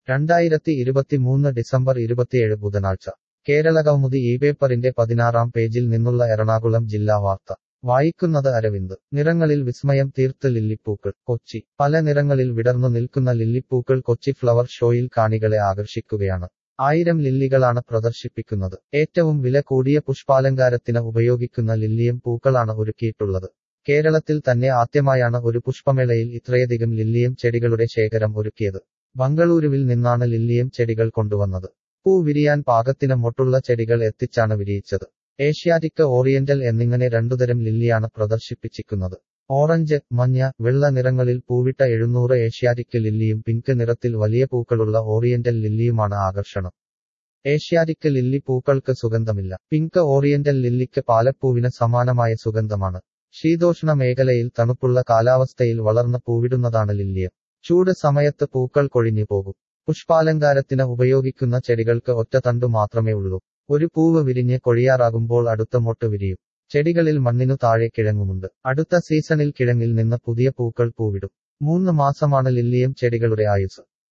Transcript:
രണ്ടായിരത്തി ഇരുപത്തിമൂന്ന് ഡിസംബർ ഇരുപത്തിയേഴ് ബുധനാഴ്ച കേരളകൗമുദി ഈ പേപ്പറിന്റെ പതിനാറാം പേജിൽ നിന്നുള്ള എറണാകുളം ജില്ലാ വാർത്ത വായിക്കുന്നത് അരവിന്ദ് നിറങ്ങളിൽ വിസ്മയം തീർത്ത് ലില്ലിപ്പൂക്കൾ കൊച്ചി പല നിറങ്ങളിൽ വിടർന്നു നിൽക്കുന്ന ലില്ലിപ്പൂക്കൾ കൊച്ചി ഫ്ലവർ ഷോയിൽ കാണികളെ ആകർഷിക്കുകയാണ് ആയിരം ലില്ലികളാണ് പ്രദർശിപ്പിക്കുന്നത് ഏറ്റവും വില കൂടിയ പുഷ്പാലങ്കാരത്തിന് ഉപയോഗിക്കുന്ന ലില്ലിയം പൂക്കളാണ് ഒരുക്കിയിട്ടുള്ളത് കേരളത്തിൽ തന്നെ ആദ്യമായാണ് ഒരു പുഷ്പമേളയിൽ ഇത്രയധികം ലില്ലിയം ചെടികളുടെ ശേഖരം ഒരുക്കിയത് ബംഗളൂരുവിൽ നിന്നാണ് ലില്ലിയം ചെടികൾ കൊണ്ടുവന്നത് പൂ വിരിയാൻ പാകത്തിന് മൊട്ടുള്ള ചെടികൾ എത്തിച്ചാണ് വിരിയിച്ചത് ഏഷ്യാറ്റിക് ഓറിയന്റൽ എന്നിങ്ങനെ രണ്ടുതരം ലില്ലിയാണ് പ്രദർശിപ്പിച്ചിരിക്കുന്നത് ഓറഞ്ച് മഞ്ഞ വെള്ള നിറങ്ങളിൽ പൂവിട്ട എഴുന്നൂറ് ഏഷ്യാറ്റിക് ലില്ലിയും പിങ്ക് നിറത്തിൽ വലിയ പൂക്കളുള്ള ഓറിയന്റൽ ലില്ലിയുമാണ് ആകർഷണം ഏഷ്യാറ്റിക് ലില്ലി പൂക്കൾക്ക് സുഗന്ധമില്ല പിങ്ക് ഓറിയന്റൽ ലില്ലിക്ക് പാലപ്പൂവിന് സമാനമായ സുഗന്ധമാണ് ശീതോഷ്ണ മേഖലയിൽ തണുപ്പുള്ള കാലാവസ്ഥയിൽ വളർന്ന് പൂവിടുന്നതാണ് ലില്ലിയം ചൂട് സമയത്ത് പൂക്കൾ കൊഴിഞ്ഞു പോകും പുഷ്പാലങ്കാരത്തിന് ഉപയോഗിക്കുന്ന ചെടികൾക്ക് ഒറ്റ തണ്ടു മാത്രമേ ഉള്ളൂ ഒരു പൂവ് വിരിഞ്ഞ് കൊഴിയാറാകുമ്പോൾ അടുത്ത മൊട്ട് വിരിയും ചെടികളിൽ മണ്ണിനു താഴെ കിഴങ്ങുമുണ്ട് അടുത്ത സീസണിൽ കിഴങ്ങിൽ നിന്ന് പുതിയ പൂക്കൾ പൂവിടും മൂന്ന് മാസമാണ് ലില്ലിയം ചെടികളുടെ ആയുസ്